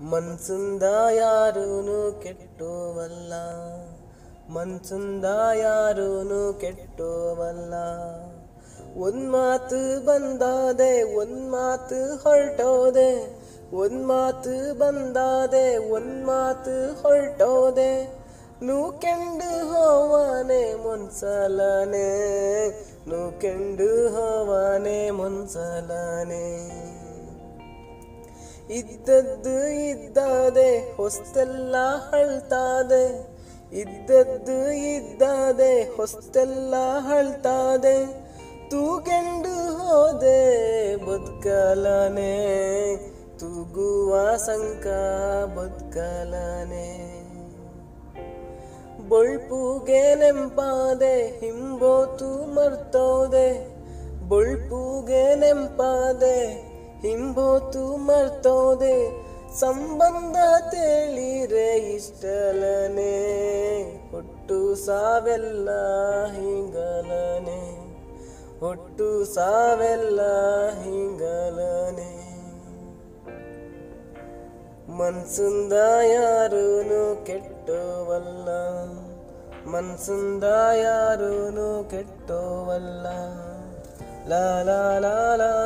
ಮನ್ಸಿಂದ ಯಾರೂನು ಕೆಟ್ಟೋವಲ್ಲ ಮನ್ಸಿಂದ ಯಾರೂನು ಕೆಟ್ಟೋವಲ್ಲ ಒಂದ್ ಮಾತು ಬಂದಾದೆ ಒಂದ್ ಮಾತು ಹೊರಟೋದೆ ಒಂದ್ ಮಾತು ಬಂದಾದೆ ಒಂದ್ ಮಾತು ಹೊರಟೋದೆ ನೂ ಕೆಂಡು ಹೋವಾನೆ ಮೊನ್ಸಲನೆ ನೂ ಕೆಂಡು ಹೋವಾನೆ ಮೊನ್ಸಲನೆ ಇದ್ದದ್ದು ಇದ್ದಾದೆ ಹೊಸ್ತೆಲ್ಲ ಹಳ್ತಾದೆ ಇದ್ದದ್ದು ಇದ್ದಾದೆ ಹೊಸ್ತೆಲ್ಲ ಹಳ್ತಾದೆ ತೂಗೆಂಡು ಹೋದೆ ಬದುಕಲನೆ ತೂಗುವ ಸಂಕ ಬದುಕಲನೆ ಬೊಳ್ಪುಗೆ ನೆಂಪಾದೆ ಹಿಂಬೋತು ಮರ್ತೋದೆ ಬೊಳ್ಪುಗೆ ನೆಂಪಾದೆ ಹಿಂಬೋತು ಮರ್ತೋದೆ ಸಂಬಂಧ ತೇಳಿರೆ ಇಷ್ಟಲನೆ ಒಟ್ಟು ಸಾವೆಲ್ಲ ಹಿಂಗಲನೆ ಒಟ್ಟು ಸಾವೆಲ್ಲ ಹಿಂಗಲನೆ ಮನ್ಸಿಂದ ಯಾರೂನು ಕೆಟ್ಟೋವಲ್ಲ ಮನ್ಸಿಂದ ಯಾರೂನು ಕೆಟ್ಟೋವಲ್ಲ ಲಾ ಲಾ ಲಾ ಲಾ